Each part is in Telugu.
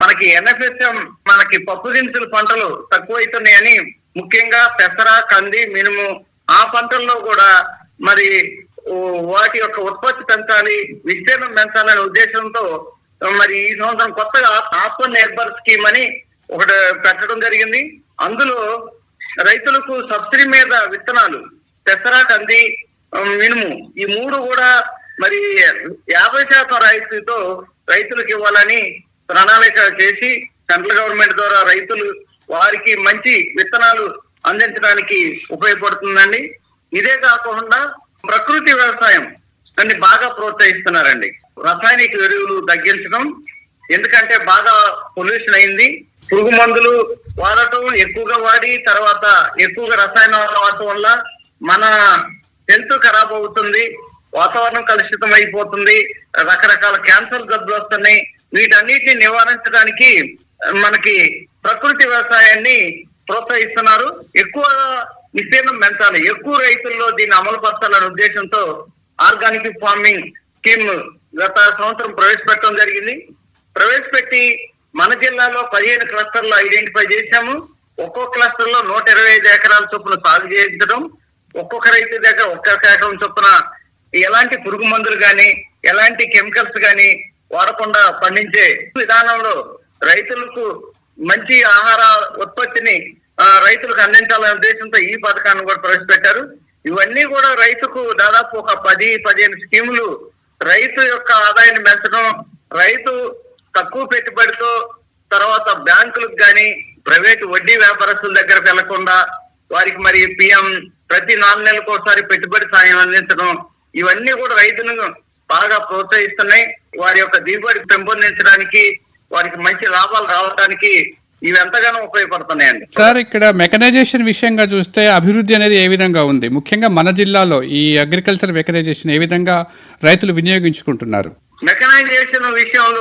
మనకి ఎన్ఎఫ్ఎస్ఎం మనకి పప్పు దినుసుల పంటలు తక్కువైతున్నాయని ముఖ్యంగా పెసర కంది మినుము ఆ పంటల్లో కూడా మరి ఓ, వాటి యొక్క ఉత్పత్తి పెంచాలి విస్తీర్ణం పెంచాలనే ఉద్దేశంతో మరి ఈ సంవత్సరం కొత్తగా ఆత్మ నిర్భర్ స్కీమ్ అని ఒకటి పెట్టడం జరిగింది అందులో రైతులకు సబ్సిడీ మీద విత్తనాలు పెసర కంది ఆ, మినుము ఈ మూడు కూడా మరి యాభై శాతం రాయితీతో రైతులకు ఇవ్వాలని ప్రణాళిక చేసి సెంట్రల్ గవర్నమెంట్ ద్వారా రైతులు వారికి మంచి విత్తనాలు అందించడానికి ఉపయోగపడుతుందండి ఇదే కాకుండా ప్రకృతి వ్యవసాయం దాన్ని బాగా ప్రోత్సహిస్తున్నారండి రసాయనిక ఎరువులు తగ్గించడం ఎందుకంటే బాగా పొల్యూషన్ అయింది పురుగు మందులు వాడటం ఎక్కువగా వాడి తర్వాత ఎక్కువగా రసాయనాలు వాడటం వల్ల మన హెల్త్ ఖరాబ్ అవుతుంది వాతావరణం కలుషితం అయిపోతుంది రకరకాల క్యాన్సర్ జబ్బులు వస్తున్నాయి వీటన్నిటిని నివారించడానికి మనకి ప్రకృతి వ్యవసాయాన్ని ప్రోత్సహిస్తున్నారు ఎక్కువ విస్తీర్ణం పెంచాలి ఎక్కువ రైతుల్లో దీన్ని అమలు పరచాలనే ఉద్దేశంతో ఆర్గానిక్ ఫార్మింగ్ స్కీమ్ గత సంవత్సరం ప్రవేశపెట్టడం జరిగింది ప్రవేశపెట్టి మన జిల్లాలో పదిహేను క్లస్టర్లు ఐడెంటిఫై చేశాము ఒక్కో క్లస్టర్ లో నూట ఇరవై ఐదు ఎకరాల చొప్పున సాగు చేయించడం ఒక్కొక్క రైతు దగ్గర ఒక్కొక్క ఎకరం చొప్పున ఎలాంటి పురుగు మందులు గాని ఎలాంటి కెమికల్స్ గాని వాడకుండా పండించే విధానంలో రైతులకు మంచి ఆహార ఉత్పత్తిని ఆ, రైతులకు అందించాలనే ఉద్దేశంతో ఈ పథకాన్ని కూడా ప్రవేశపెట్టారు ఇవన్నీ కూడా రైతుకు దాదాపు ఒక పది పదిహేను స్కీములు రైతు యొక్క ఆదాయాన్ని పెంచడం రైతు తక్కువ పెట్టుబడితో తర్వాత బ్యాంకులకు గాని ప్రైవేటు వడ్డీ వ్యాపారస్తుల దగ్గరకు వెళ్లకుండా వారికి మరి పిఎం ప్రతి నాలుగు నెలలకు ఒకసారి పెట్టుబడి సాయం అందించడం ఇవన్నీ కూడా రైతులను బాగా ప్రోత్సహిస్తున్నాయి వారి యొక్క దిగుబడి పెంపొందించడానికి వారికి మంచి లాభాలు రావడానికి ఇవి ఎంతగానో ఉపయోగపడుతున్నాయండి సార్ ఇక్కడ మెకనైజేషన్ విషయంగా చూస్తే అభివృద్ధి అనేది ఏ విధంగా ఉంది ముఖ్యంగా మన జిల్లాలో ఈ అగ్రికల్చర్ మెకనైజేషన్ ఏ విధంగా రైతులు వినియోగించుకుంటున్నారు మెకనైజేషన్ విషయంలో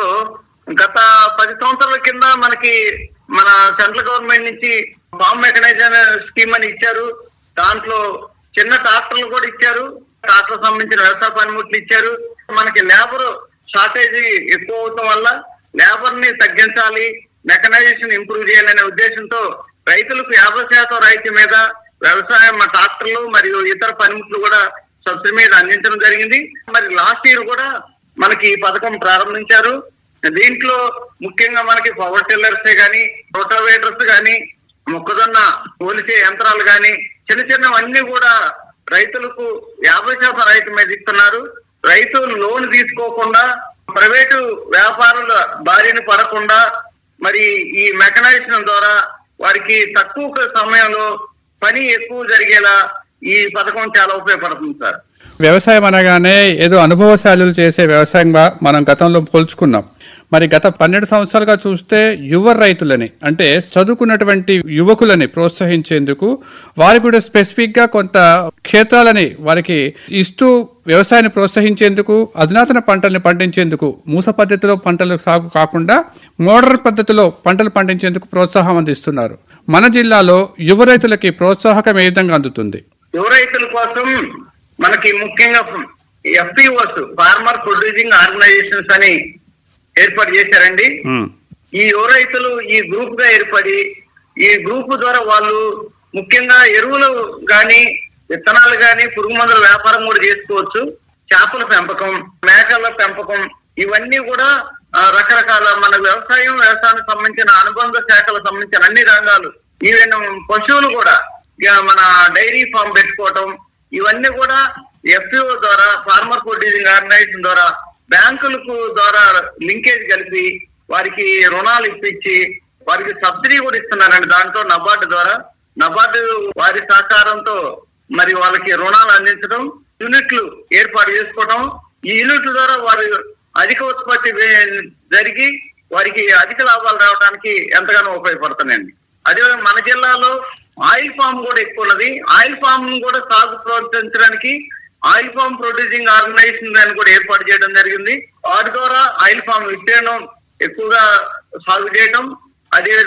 గత పది సంవత్సరాల కింద మనకి మన సెంట్రల్ గవర్నమెంట్ నుంచి ఫామ్ మెకనైజేషన్ స్కీమ్ అని ఇచ్చారు దాంట్లో చిన్న ట్రాక్టర్లు కూడా ఇచ్చారు ట్రాక్టర్ సంబంధించిన వ్యవసాయ పనిముట్లు ఇచ్చారు మనకి లేబర్ షార్టేజ్ ఎక్కువ అవటం వల్ల లేబర్ ని తగ్గించాలి మెకనైజేషన్ ఇంప్రూవ్ చేయాలనే ఉద్దేశంతో రైతులకు యాభై శాతం రాయితీ మీద వ్యవసాయం ట్రాక్టర్లు మరియు ఇతర పనిముట్లు కూడా సబ్సిడీ మీద అందించడం జరిగింది మరి లాస్ట్ ఇయర్ కూడా మనకి ఈ పథకం ప్రారంభించారు దీంట్లో ముఖ్యంగా మనకి పవర్ టిల్లర్స్ గాని రోటోవేటర్స్ గాని మొక్కజొన్న పోలిసే యంత్రాలు గాని చిన్న చిన్నవన్నీ కూడా రైతులకు యాభై శాతం రైతు మీద ఇస్తున్నారు రైతు లోన్ తీసుకోకుండా ప్రైవేటు వ్యాపారుల బారిన పడకుండా మరి ఈ మెకనైజేషన్ ద్వారా వారికి తక్కువ సమయంలో పని ఎక్కువ జరిగేలా ఈ పథకం చాలా ఉపయోగపడుతుంది సార్ వ్యవసాయం అనగానే ఏదో అనుభవశాలులు చేసే వ్యవసాయంగా మనం గతంలో పోల్చుకున్నాం మరి గత పన్నెండు సంవత్సరాలుగా చూస్తే యువ రైతులని అంటే చదువుకున్నటువంటి యువకులని ప్రోత్సహించేందుకు వారికి కూడా స్పెసిఫిక్ గా కొంత క్షేత్రాలని వారికి ఇస్తూ వ్యవసాయాన్ని ప్రోత్సహించేందుకు అధునాతన పంటల్ని పండించేందుకు మూస పద్ధతిలో పంటలు సాగు కాకుండా మోడర్న్ పద్ధతిలో పంటలు పండించేందుకు ప్రోత్సాహం అందిస్తున్నారు మన జిల్లాలో యువ రైతులకి ప్రోత్సాహకం ఏ విధంగా అందుతుంది యువ రైతుల కోసం మనకి ముఖ్యంగా ఎఫ్పిఓస్ ఫార్మర్ ప్రొడ్యూసింగ్ ఆర్గనైజేషన్స్ అని ఏర్పాటు చేశారండి ఉమ్. ఈ యువ రైతులు ఈ గ్రూప్ గా ఏర్పడి ఈ గ్రూప్ ద్వారా వాళ్ళు ముఖ్యంగా ఎరువులు గాని విత్తనాలు గాని పురుగు మందుల వ్యాపారం కూడా చేసుకోవచ్చు చేపల పెంపకం మేకల పెంపకం ఇవన్నీ కూడా ఆ, రకరకాల మన వ్యవసాయం వ్యవసాయానికి సంబంధించిన అనుబంధ శాఖలకు సంబంధించిన అన్ని రంగాలు ఈవెన్ పశువులు కూడా ఇక మన డైరీ ఫామ్ పెట్టుకోవటం ఇవన్నీ కూడా ఎఫ్పిఓ ద్వారా ఫార్మర్ ప్రొడ్యూసింగ్ ఆర్గనైజేషన్ ద్వారా బ్యాంకులకు ద్వారా లింకేజ్ కలిపి వారికి రుణాలు ఇప్పించి వారికి సబ్సిడీ కూడా ఇస్తున్నారండి దాంట్లో నబార్డు ద్వారా నబార్డు వారి సహకారంతో మరి వాళ్ళకి రుణాలు అందించడం యూనిట్లు ఏర్పాటు చేసుకోవడం ఈ యూనిట్ల ద్వారా వారి అధిక ఉత్పత్తి వే- జరిగి వారికి అధిక లాభాలు రావడానికి ఎంతగానో ఉపయోగపడుతున్నాయండి అదేవిధంగా మన జిల్లాలో ఆయిల్ ఫామ్ కూడా ఎక్కువ ఉన్నది ఆయిల్ ఫామ్ కూడా సాగు ప్రోత్సహించడానికి ఆయిల్ ఫామ్ ప్రొడ్యూసింగ్ ఆర్గనైజేషన్ అని కూడా ఏర్పాటు చేయడం జరిగింది వాటి ద్వారా ఆయిల్ ఫామ్ విస్తీర్ణం ఎక్కువగా సాగు చేయడం అదే